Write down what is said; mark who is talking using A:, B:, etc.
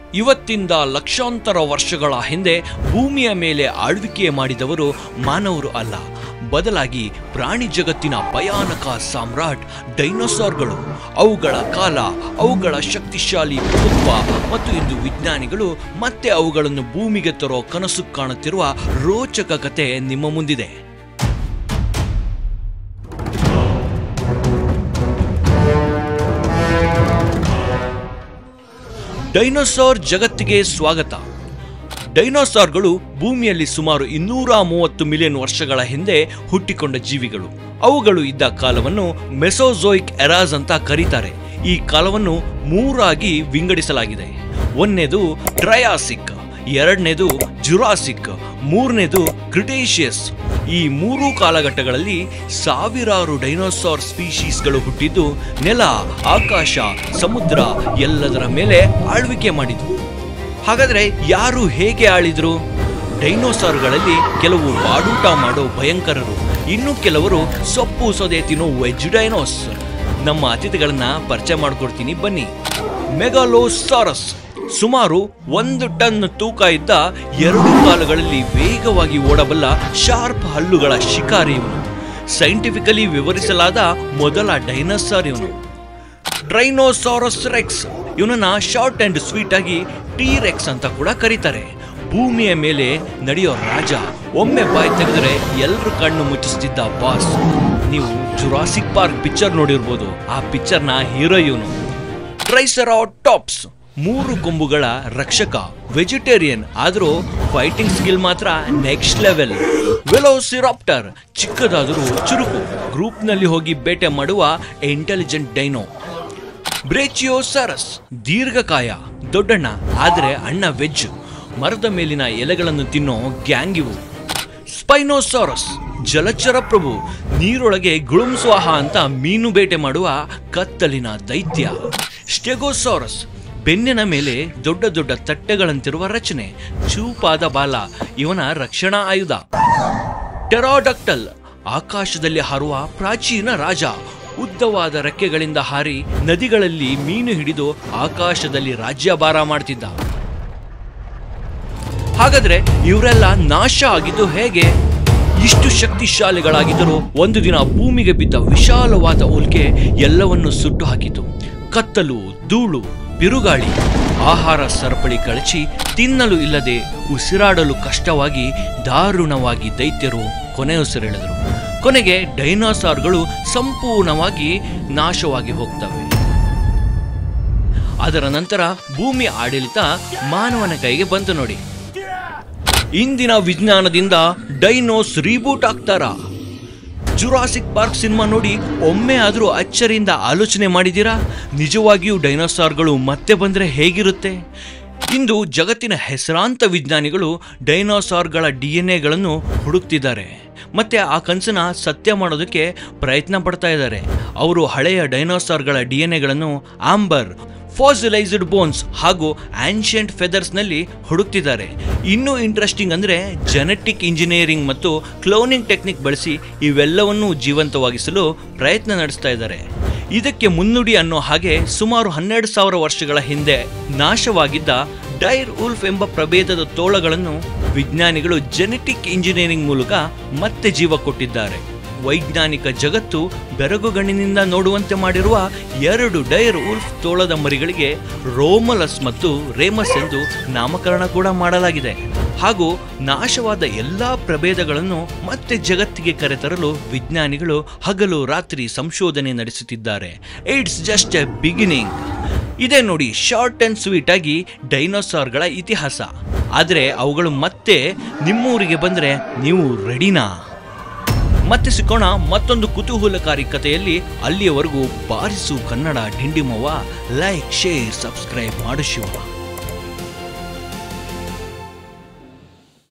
A: ಇವತ್ತಿಂದ ಲಕ್ಷಾಂತರ ವರ್ಷಗಳ ಹಿಂದೆ ಭೂಮಿಯ ಮೇಲೆ ಆಳ್ವಿಕೆ ಮಾಡಿದವರು ಮಾನವರು ಅಲ್ಲ ಬದಲಾಗಿ ಪ್ರಾಣಿ ಜಗತ್ತಿನ ಭಯಾನಕ ಸಾಮ್ರಾಟ್ ಡೈನೋಸಾರ್ಗಳು ಅವುಗಳ ಕಾಲ ಅವುಗಳ ಶಕ್ತಿಶಾಲಿ ಪ್ರಭುತ್ವ ಮತ್ತು ಇಂದು ವಿಜ್ಞಾನಿಗಳು ಮತ್ತೆ ಅವುಗಳನ್ನು ಭೂಮಿಗೆ ತರೋ ಕನಸು ಕಾಣುತ್ತಿರುವ ರೋಚಕ ಕತೆ ನಿಮ್ಮ ಮುಂದಿದೆ ಡೈನೋಸಾರ್ ಜಗತ್ತಿಗೆ ಸ್ವಾಗತ ಡೈನೋಸಾರ್ಗಳು ಭೂಮಿಯಲ್ಲಿ ಸುಮಾರು ಇನ್ನೂರ ಮೂವತ್ತು ಮಿಲಿಯನ್ ವರ್ಷಗಳ ಹಿಂದೆ ಹುಟ್ಟಿಕೊಂಡ ಜೀವಿಗಳು ಅವುಗಳು ಇದ್ದ ಕಾಲವನ್ನು ಮೆಸೋಜೋಯಿಕ್ ಎರಾಸ್ ಅಂತ ಕರೀತಾರೆ ಈ ಕಾಲವನ್ನು ಮೂರಾಗಿ ವಿಂಗಡಿಸಲಾಗಿದೆ ಒಂದನೇದು ಟ್ರಯಾಸಿಕ್ ಎರಡನೇದು ಜುರಾಸಿಕ್ ಮೂರನೇದು ಕ್ರಿಟೇಷಿಯಸ್ ಈ ಮೂರು ಕಾಲಘಟ್ಟಗಳಲ್ಲಿ ಸಾವಿರಾರು ಡೈನೋಸಾರ್ ಸ್ಪೀಶೀಸ್ಗಳು ಹುಟ್ಟಿದ್ದು ನೆಲ ಆಕಾಶ ಸಮುದ್ರ ಎಲ್ಲದರ ಮೇಲೆ ಆಳ್ವಿಕೆ ಮಾಡಿದ್ವು ಹಾಗಾದ್ರೆ ಯಾರು ಹೇಗೆ ಆಳಿದ್ರು ಡೈನೋಸಾರ್ಗಳಲ್ಲಿ ಕೆಲವು ಬಾಡೂಟ ಮಾಡೋ ಭಯಂಕರರು ಇನ್ನು ಕೆಲವರು ಸೊಪ್ಪು ಸೊದೆ ತಿನ್ನೋ ವೆಜ್ ಡೈನೋಸ್ ನಮ್ಮ ಅತಿಥಿಗಳನ್ನ ಪರಿಚಯ ಮಾಡ್ಕೊಡ್ತೀನಿ ಬನ್ನಿ ಮೆಗಾಲೋಸಾರಸ್ ಸುಮಾರು ಒಂದು ಟನ್ ತೂಕ ಇದ್ದ ಎರಡು ಕಾಲಗಳಲ್ಲಿ ವೇಗವಾಗಿ ಓಡಬಲ್ಲ ಶಾರ್ಪ್ ಹಲ್ಲುಗಳ ಶಿಕಾರಿ ಇವನು ಸೈಂಟಿಫಿಕಲಿ ವಿವರಿಸಲಾದ ಮೊದಲ ಡೈನೋಸಾರ್ ಇವನು ಟ್ರೈನೋಸಾರಸ್ ರೆಕ್ಸ್ ಇವನನ್ನ ಶಾರ್ಟ್ ಅಂಡ್ ಸ್ವೀಟ್ ಆಗಿ ಟಿ ರೆಕ್ಸ್ ಅಂತ ಕೂಡ ಕರೀತಾರೆ ಭೂಮಿಯ ಮೇಲೆ ನಡೆಯೋ ರಾಜ ಒಮ್ಮೆ ಬಾಯಿ ತೆಗೆದರೆ ಎಲ್ಲರ ಕಣ್ಣು ಮುಚ್ಚಿಸ್ತಿದ್ದ ಬಾಸ್ ನೀವು ಜುರಾಸಿಕ್ ಪಾರ್ಕ್ ಪಿಕ್ಚರ್ ನೋಡಿರ್ಬೋದು ಆ ಪಿಕ್ಚರ್ನ ಹೀರೋ ಇವನು ಟ್ರೈಸೆರಾಟಾಪ್ಸ್ ಮೂರು ಕೊಂಬುಗಳ ರಕ್ಷಕ ವೆಜಿಟೇರಿಯನ್ ಆದರೂ ಫೈಟಿಂಗ್ ಸ್ಕಿಲ್ ಮಾತ್ರ ನೆಕ್ಸ್ಟ್ ಲೆವೆಲ್ ವೆಲೋಸಿರಾಪ್ಟರ್ ಚಿಕ್ಕದಾದರೂ ಚುರುಕು ಗ್ರೂಪ್ನಲ್ಲಿ ಹೋಗಿ ಬೇಟೆ ಮಾಡುವ ಇಂಟೆಲಿಜೆಂಟ್ ಡೈನೋ ಬ್ರೇಚಿಯೋಸಾರಸ್ ದೀರ್ಘಕಾಯ ದೊಡ್ಡಣ್ಣ ಆದರೆ ಅಣ್ಣ ವೆಜ್ ಮರದ ಮೇಲಿನ ಎಲೆಗಳನ್ನು ತಿನ್ನೋ ಗ್ಯಾಂಗ್ ಇವು ಸ್ಪೈನೋಸಾರಸ್ ಜಲಚರ ಪ್ರಭು ನೀರೊಳಗೆ ಗುಳುಂಸ್ವಾಹ ಅಂತ ಮೀನು ಬೇಟೆ ಮಾಡುವ ಕತ್ತಲಿನ ದೈತ್ಯ ಸ್ಟೆಗೋಸಾರಸ್ ಬೆನ್ನಿನ ಮೇಲೆ ದೊಡ್ಡ ದೊಡ್ಡ ತಟ್ಟೆಗಳಂತಿರುವ ರಚನೆ ಚೂಪಾದ ಬಾಲ ಇವನ ರಕ್ಷಣಾ ಆಯುಧ ಟೆರಾಡಕ್ಟಲ್ ಆಕಾಶದಲ್ಲಿ ಹಾರುವ ಪ್ರಾಚೀನ ರಾಜ ಉದ್ದವಾದ ರೆಕ್ಕೆಗಳಿಂದ ಹಾರಿ ನದಿಗಳಲ್ಲಿ ಮೀನು ಹಿಡಿದು ಆಕಾಶದಲ್ಲಿ ರಾಜ್ಯಭಾರ ಮಾಡ್ತಿದ್ದ ಹಾಗಾದ್ರೆ ಇವರೆಲ್ಲ ನಾಶ ಆಗಿದ್ದು ಹೇಗೆ ಇಷ್ಟು ಶಕ್ತಿಶಾಲಿಗಳಾಗಿದ್ದರೂ ಒಂದು ದಿನ ಭೂಮಿಗೆ ಬಿದ್ದ ವಿಶಾಲವಾದ ಉಲ್ಕೆ ಎಲ್ಲವನ್ನು ಸುಟ್ಟು ಹಾಕಿತು ಕತ್ತಲು ಧೂಳು ಬಿರುಗಾಳಿ ಆಹಾರ ಸರಪಳಿ ಕಳಚಿ ತಿನ್ನಲು ಇಲ್ಲದೆ ಉಸಿರಾಡಲು ಕಷ್ಟವಾಗಿ ದಾರುಣವಾಗಿ ದೈತ್ಯರು ಕೊನೆಯುಸಿರೆಳೆದರು ಕೊನೆಗೆ ಡೈನೋಸಾರ್ಗಳು ಸಂಪೂರ್ಣವಾಗಿ ನಾಶವಾಗಿ ಹೋಗ್ತವೆ ಅದರ ನಂತರ ಭೂಮಿ ಆಡಳಿತ ಮಾನವನ ಕೈಗೆ ಬಂತು ನೋಡಿ ಇಂದಿನ ವಿಜ್ಞಾನದಿಂದ ಡೈನೋಸ್ ರೀಬೂಟ್ ಆಗ್ತಾರಾ ಜುರಾಸಿಕ್ ಪಾರ್ಕ್ ಸಿನಿಮಾ ನೋಡಿ ಒಮ್ಮೆ ಆದರೂ ಅಚ್ಚರಿಯಿಂದ ಆಲೋಚನೆ ಮಾಡಿದ್ದೀರಾ ನಿಜವಾಗಿಯೂ ಡೈನೋಸಾರ್ಗಳು ಮತ್ತೆ ಬಂದರೆ ಹೇಗಿರುತ್ತೆ ಇಂದು ಜಗತ್ತಿನ ಹೆಸರಾಂತ ವಿಜ್ಞಾನಿಗಳು ಡೈನೋಸಾರ್ಗಳ ಡಿ ಎನ್ ಎಗಳನ್ನು ಹುಡುಕ್ತಿದ್ದಾರೆ ಮತ್ತೆ ಆ ಕನಸನ್ನ ಸತ್ಯ ಮಾಡೋದಕ್ಕೆ ಪ್ರಯತ್ನ ಪಡ್ತಾ ಇದ್ದಾರೆ ಅವರು ಹಳೆಯ ಡೈನೋಸಾರ್ಗಳ ಡಿ ಎನ್ ಎಗಳನ್ನು ಆಂಬರ್ ಫಾಸಿಲೈಸ್ಡ್ ಬೋನ್ಸ್ ಹಾಗೂ ಆನ್ಷಿಯಂಟ್ ಫೆದರ್ಸ್ನಲ್ಲಿ ಹುಡುಕ್ತಿದ್ದಾರೆ ಇನ್ನೂ ಇಂಟ್ರೆಸ್ಟಿಂಗ್ ಅಂದರೆ ಜೆನೆಟಿಕ್ ಇಂಜಿನಿಯರಿಂಗ್ ಮತ್ತು ಕ್ಲೋನಿಂಗ್ ಟೆಕ್ನಿಕ್ ಬಳಸಿ ಇವೆಲ್ಲವನ್ನೂ ಜೀವಂತವಾಗಿಸಲು ಪ್ರಯತ್ನ ನಡೆಸ್ತಾ ಇದ್ದಾರೆ ಇದಕ್ಕೆ ಮುನ್ನುಡಿ ಅನ್ನೋ ಹಾಗೆ ಸುಮಾರು ಹನ್ನೆರಡು ಸಾವಿರ ವರ್ಷಗಳ ಹಿಂದೆ ನಾಶವಾಗಿದ್ದ ಡೈರ್ ಉಲ್ಫ್ ಎಂಬ ಪ್ರಭೇದದ ತೋಳಗಳನ್ನು ವಿಜ್ಞಾನಿಗಳು ಜೆನೆಟಿಕ್ ಇಂಜಿನಿಯರಿಂಗ್ ಮೂಲಕ ಮತ್ತೆ ಜೀವ ಕೊಟ್ಟಿದ್ದಾರೆ ವೈಜ್ಞಾನಿಕ ಜಗತ್ತು ಬೆರಗುಗಣ್ಣಿನಿಂದ ನೋಡುವಂತೆ ಮಾಡಿರುವ ಎರಡು ಡೈರ್ ಉಲ್ಫ್ ತೋಳದ ಮರಿಗಳಿಗೆ ರೋಮಲಸ್ ಮತ್ತು ರೇಮಸ್ ಎಂದು ನಾಮಕರಣ ಕೂಡ ಮಾಡಲಾಗಿದೆ ಹಾಗೂ ನಾಶವಾದ ಎಲ್ಲಾ ಪ್ರಭೇದಗಳನ್ನು ಮತ್ತೆ ಜಗತ್ತಿಗೆ ಕರೆತರಲು ವಿಜ್ಞಾನಿಗಳು ಹಗಲು ರಾತ್ರಿ ಸಂಶೋಧನೆ ನಡೆಸುತ್ತಿದ್ದಾರೆ ಇಟ್ಸ್ ಜಸ್ಟ್ ಎ ಬಿಗಿನಿಂಗ್ ಇದೇ ನೋಡಿ ಶಾರ್ಟ್ ಅಂಡ್ ಸ್ವೀಟ್ ಆಗಿ ಡೈನೋಸಾರ್ಗಳ ಇತಿಹಾಸ ಆದರೆ ಅವುಗಳು ಮತ್ತೆ ನಿಮ್ಮೂರಿಗೆ ಬಂದರೆ ನೀವು ರೆಡಿನಾ ಮತ್ತೆ ಸಿಕ್ಕೋಣ ಮತ್ತೊಂದು ಕುತೂಹಲಕಾರಿ ಕಥೆಯಲ್ಲಿ ಅಲ್ಲಿಯವರೆಗೂ ಬಾರಿಸು ಕನ್ನಡ ಡಿಂಡಿಮವ್ವ ಲೈಕ್ ಶೇರ್ ಸಬ್ಸ್ಕ್ರೈಬ್ ಮಾಡು ಶಿವ